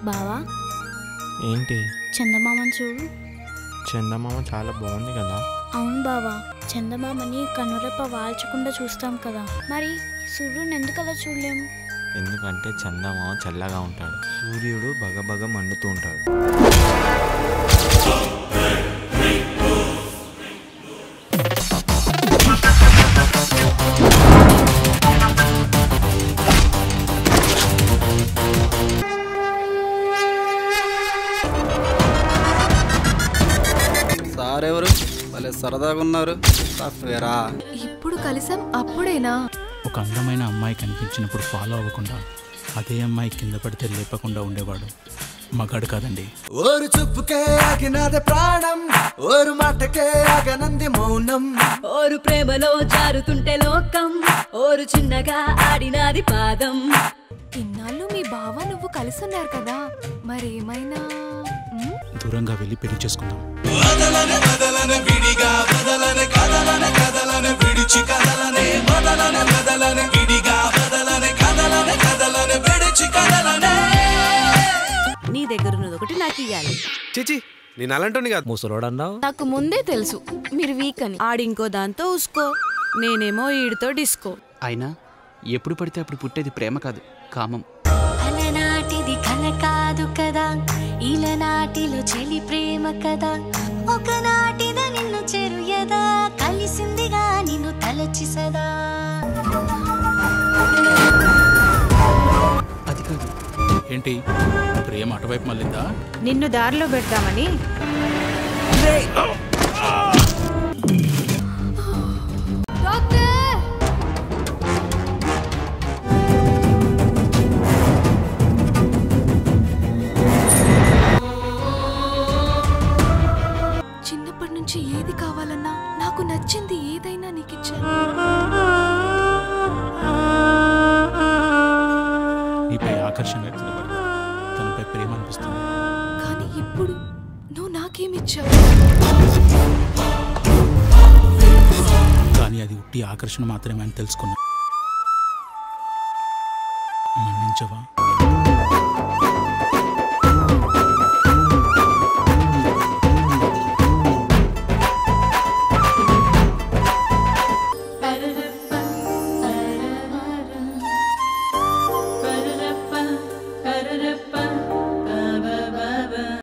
బావా ఏంటి చందమామని చూడు చందమామ చాలా బాగుంది కదా అవును బావా చందమామని కనురెప్ప వాల్చకుండా చూస్తాం కదా మరి సూర్యుని ఎందుకు అలా చూడలేము ఎందుకంటే చందమామ చల్లగా ఉంటాడు సూర్యుడు బగబగ మండుతూ ఉంటాడు సార్ ఎవరు భలే సరదాగా ఉన్నారు సాఫ్ట్వేరా ఇప్పుడు కలిసాం అప్పుడేనా ఒక అందమైన అమ్మాయి కనిపించినప్పుడు ఫాలో అవ్వకుండా అదే అమ్మాయి కింద పడితే లేపకుండా ఉండేవాడు మగాడు కాదండి ఓరు చూపుకే ఆగినది ప్రాణం ఓరు మాటకే ఆగనంది మౌనం ఓరు ప్రేమలో జారుతుంటే లోకం ఓరు చిన్నగా ఆడినాది పాదం ఇన్నాళ్ళు మీ బావ నువ్వు కలిసున్నారు కదా మరేమైనా ఉమ్? దూరంగా వెళ్ళి పెళ్లి చేసుకుందాం వదలనే వదలనే విడిగా వదలనే కదలనే కదలనే విడిచి కదలనే వదలనే వదలనే విడిగా వదలనే కదలనే కదలనే విడిచి కదలనే నీ దగ్గర ఉన్నది ఒకటి నాకు ఇయ్యాలి చిచి నేను అలాంటి కాదు ముసలోడన్నావు నాకు ముందే తెలుసు మీరు వీక్ అని ఆడింకో దాంతో ఉసుకో నేనేమో ఈడితో డిస్కో అయినా ఎప్పుడు పడితే అప్పుడు పుట్టేది ప్రేమ కాదు కామం అలనాటిది కల కాదు కదా ఇలనాటిలో చెలి ప్రేమ కదా ఒకనాటిద నిన్ను చెరుయదా కలిసిందిగా నిన్ను తలచి సదా అది కాదు ఏంటి ప్రేమ అటువైపు మళ్ళిందా నిన్ను దారిలో పెడతామని చిన్నప్పటి నుంచి ఏది కావాలన్నా నాకు నచ్చింది ఏదైనా నీకు ఇచ్చాను నీపై ఆకర్షణ వ్యక్తపడి తనపై ప్రేమ అనిపిస్తుంది కానీ ఇప్పుడు నువ్వు నాకేమిచ్చావు కానీ అది ఉట్టి ఆకర్షణ మాత్రమే అని తెలుసుకున్నా మన్నించవా